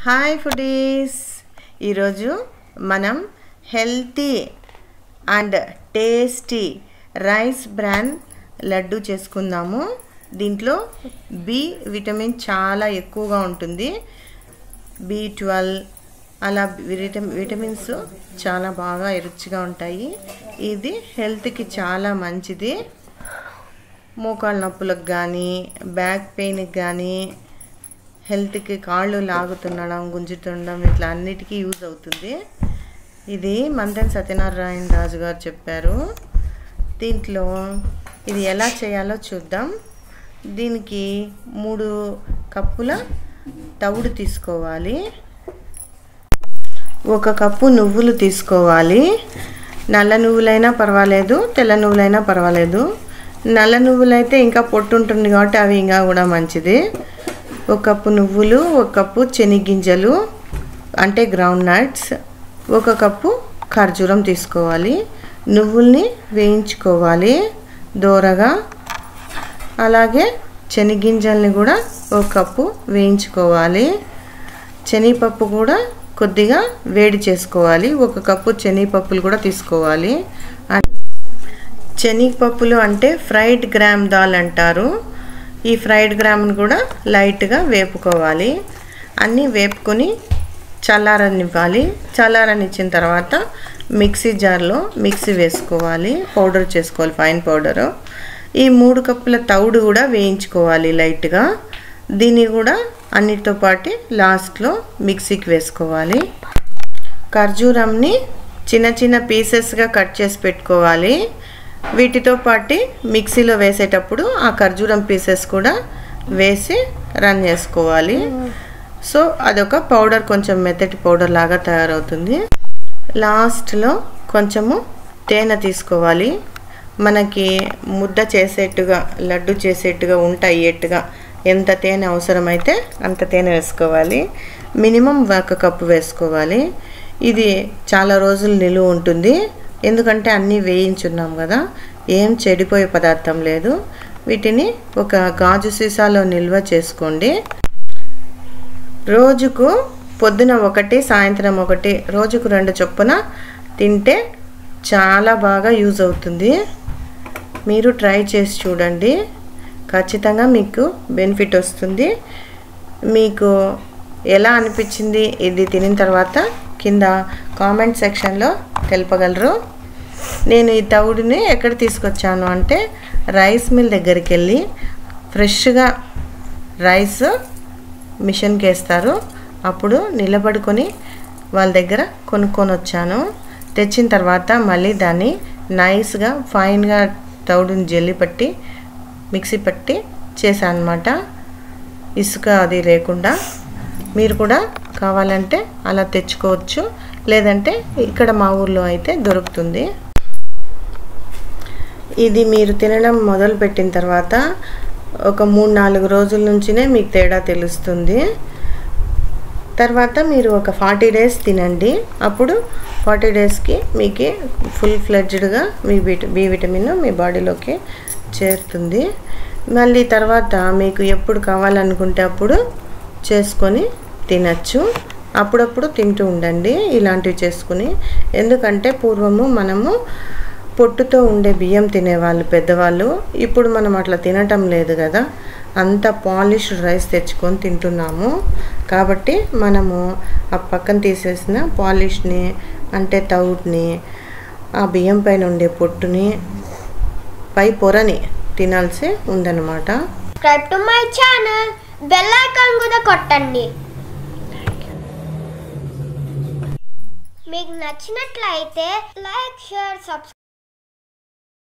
hi foodies ఈరోజు మనం healthy and tasty rice bran laddu చేసుకుందాము దీంట్లో బి విటమిన్ చాలా ఎక్కువగా ఉంటుంది బి ట్వెల్వ్ అలా విటమి విటమిన్స్ చాలా బాగా రుచిగా ఉంటాయి ఇది హెల్త్కి చాలా మంచిది మోకాళ్ళ నొప్పులకు కానీ బ్యాక్ పెయిన్కి కానీ హెల్త్కి కాళ్ళు లాగుతుండడం గుంజుతుండడం ఇట్లా అన్నిటికీ యూజ్ అవుతుంది ఇది మందన్ సత్యనారాయణ రాజు గారు చెప్పారు దీంట్లో ఇది ఎలా చేయాలో చూద్దాం దీనికి మూడు కప్పుల తవుడు తీసుకోవాలి ఒక కప్పు నువ్వులు తీసుకోవాలి నల్ల నువ్వులైనా పర్వాలేదు తెల్ల నువ్వులైనా పర్వాలేదు నల్ల నువ్వులైతే ఇంకా పొట్టు ఉంటుంది కాబట్టి అవి ఇంకా కూడా మంచిది ఒక కప్పు నువ్వులు ఒక కప్పు శనగింజలు అంటే గ్రౌండ్ నట్స్ ఒక కప్పు ఖర్జూరం తీసుకోవాలి నువ్వుల్ని వేయించుకోవాలి దోరగా అలాగే శనగింజల్ని కూడా ఒక కప్పు వేయించుకోవాలి శనగపప్పు కూడా కొద్దిగా వేడి చేసుకోవాలి ఒక కప్పు శనగపప్పులు కూడా తీసుకోవాలి శనగపప్పులు అంటే ఫ్రైడ్ గ్రామ్ దాల్ అంటారు ఈ ఫ్రైడ్ గ్రామ్ని కూడా లైట్గా వేపుకోవాలి అన్నీ వేపుకొని చల్లారనివ్వాలి చల్లారనిచ్చిన తర్వాత మిక్సీ జార్లో మిక్సీ వేసుకోవాలి పౌడర్ చేసుకోవాలి ఫైన్ పౌడరు ఈ మూడు కప్పుల తౌడు కూడా వేయించుకోవాలి లైట్గా దీన్ని కూడా అన్నిటితో పాటు లాస్ట్లో మిక్సీకి వేసుకోవాలి ఖర్జూరంని చిన్న చిన్న పీసెస్గా కట్ చేసి పెట్టుకోవాలి వీటితో పాటు మిక్సీలో వేసేటప్పుడు ఆ ఖర్జూరం పీసెస్ కూడా వేసి రన్ చేసుకోవాలి సో అదొక పౌడర్ కొంచెం మెత్తటి పౌడర్ లాగా తయారవుతుంది లాస్ట్లో కొంచెము తేనె తీసుకోవాలి మనకి ముద్ద చేసేట్టుగా లడ్డు చేసేట్టుగా ఉంటాయి అయ్యేట్టుగా ఎంత తేనె అవసరమైతే అంత తేనె వేసుకోవాలి మినిమం ఒక కప్పు వేసుకోవాలి ఇది చాలా రోజులు నిలువ ఉంటుంది ఎందుకంటే అన్నీ వేయించున్నాం కదా ఏం చెడిపోయే పదార్థం లేదు వీటిని ఒక గాజు సీసాలో నిల్వ చేసుకోండి రోజుకు పొద్దున ఒకటి సాయంత్రం ఒకటి రోజుకు రెండు చొప్పున తింటే చాలా బాగా యూజ్ అవుతుంది మీరు ట్రై చేసి చూడండి ఖచ్చితంగా మీకు బెనిఫిట్ వస్తుంది మీకు ఎలా అనిపించింది ఇది తినిన తర్వాత కింద కామెంట్ సెక్షన్లో తెలపగలరు నేను ఈ తవుడిని ఎక్కడ తీసుకొచ్చాను అంటే రైస్ మిల్ దగ్గరికి వెళ్ళి ఫ్రెష్గా రైస్ మిషన్కి వేస్తారు అప్పుడు నిలబడుకొని వాళ్ళ దగ్గర కొనుక్కొని వచ్చాను తెచ్చిన తర్వాత మళ్ళీ దాన్ని నైస్గా ఫైన్గా తౌడుని జల్లి పట్టి మిక్సీ పట్టి చేశాను అనమాట ఇసుక అది లేకుండా మీరు కూడా కావాలంటే అలా తెచ్చుకోవచ్చు లేదంటే ఇక్కడ మా ఊర్లో అయితే దొరుకుతుంది ఇది మీరు తినడం మొదలుపెట్టిన తర్వాత ఒక మూడు నాలుగు రోజుల నుంచినే మీకు తేడా తెలుస్తుంది తర్వాత మీరు ఒక ఫార్టీ డేస్ తినండి అప్పుడు ఫార్టీ డేస్కి మీకు ఫుల్ ఫ్లెడ్జ్డ్గా మీ విట బి విటమిన్ మీ బాడీలోకి చేరుతుంది మళ్ళీ తర్వాత మీకు ఎప్పుడు కావాలనుకుంటే అప్పుడు చేసుకొని తినచ్చు అప్పుడప్పుడు తింటూ ఉండండి ఇలాంటివి చేసుకుని ఎందుకంటే పూర్వము మనము పొట్టుతో ఉండే బియ్యం తినేవాళ్ళు పెద్దవాళ్ళు ఇప్పుడు మనం అట్లా తినటం లేదు కదా అంత పాలిష్డ్ రైస్ తెచ్చుకొని తింటున్నాము కాబట్టి మనము ఆ పక్కన తీసేసిన పాలిష్ని అంటే తౌడ్ని ఆ బియ్యం పైన ఉండే పొట్టుని పై పొరని తినాల్సి ఉందన్నమాట subscribe to my channel bell icon కూడా కొట్టండి మీకు నచ్చినట్లయితే లైక్ షేర్ సబ్స్క్రైబ్